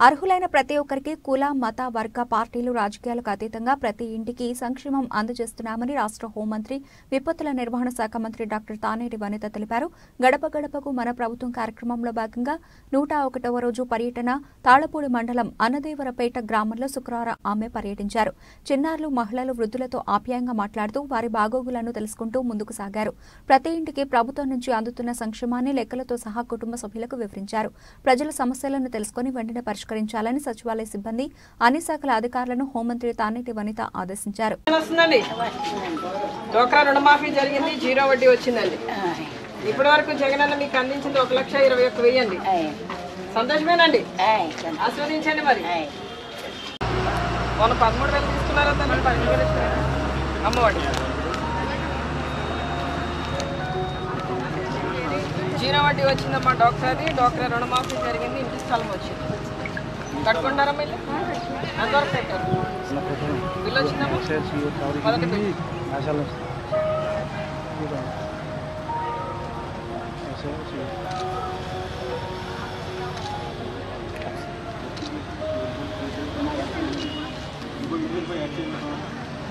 అర్హులైన ప్రతి ఒక్కరికి కుల మత వర్గ పార్టీలు రాజకీయాలకు అతీతంగా ప్రతి ఇంటికి సంక్షేమం అందజేస్తున్నామని రాష్ట్ర హోంమంత్రి విపత్తుల నిర్వహణ శాఖ మంత్రి డాక్టర్ తానేటి వనిత తెలిపారు గడప గడపకు మన ప్రభుత్వం కార్యక్రమంలో భాగంగా నూట ఒకటవ రోజు పర్యటన తాళపూడి మండలం అన్నదేవరపేట గ్రామంలో శుక్రవారం ఆమె పర్యటించారు చిన్నారులు మహిళలు వృద్ధులతో ఆప్యాయంగా మాట్లాడుతూ వారి బాగోగులను తెలుసుకుంటూ ముందుకు సాగారు ప్రతి ఇంటికి ప్రభుత్వం నుంచి అందుతున్న సంక్షేమాన్ని లెక్కలతో సహా కుటుంబ సభ్యులకు వివరించారు ప్రజల సమస్యలను తెలుసుకుని వెంటనే పరిష్కరించాలని సచివాలయ సిబ్బంది అన్ని శాఖల అధికారులను హోంమంత్రి తానేటి వనిత ఆదేశించారు వస్తుందండి డోక్రా రుణమాఫీ జరిగింది జీరో వడ్డీ వచ్చిందండి ఇప్పటి వరకు జగనన్న మీకు అందించింది ఒక లక్ష ఇరవై ఒక్క వెయ్యి అండి సంతోషమేనండి ఆస్వాదించండి మరి మొన్న పదమూడు వేలు తీసుకున్నారా తను పన్నెండు వేలు ఇస్తున్నారా అమ్మఒడి జీరో వడ్డీ వచ్చిందమ్మా డోక్రాది డోక్రా రుణమాఫీ జరిగింది ఇంటి స్థలం వచ్చింది కట్టుకుంటారా మీరు ఎంతవరకు పెట్టారు బిల్లు వచ్చిందమ్మా మొదటి బిల్లు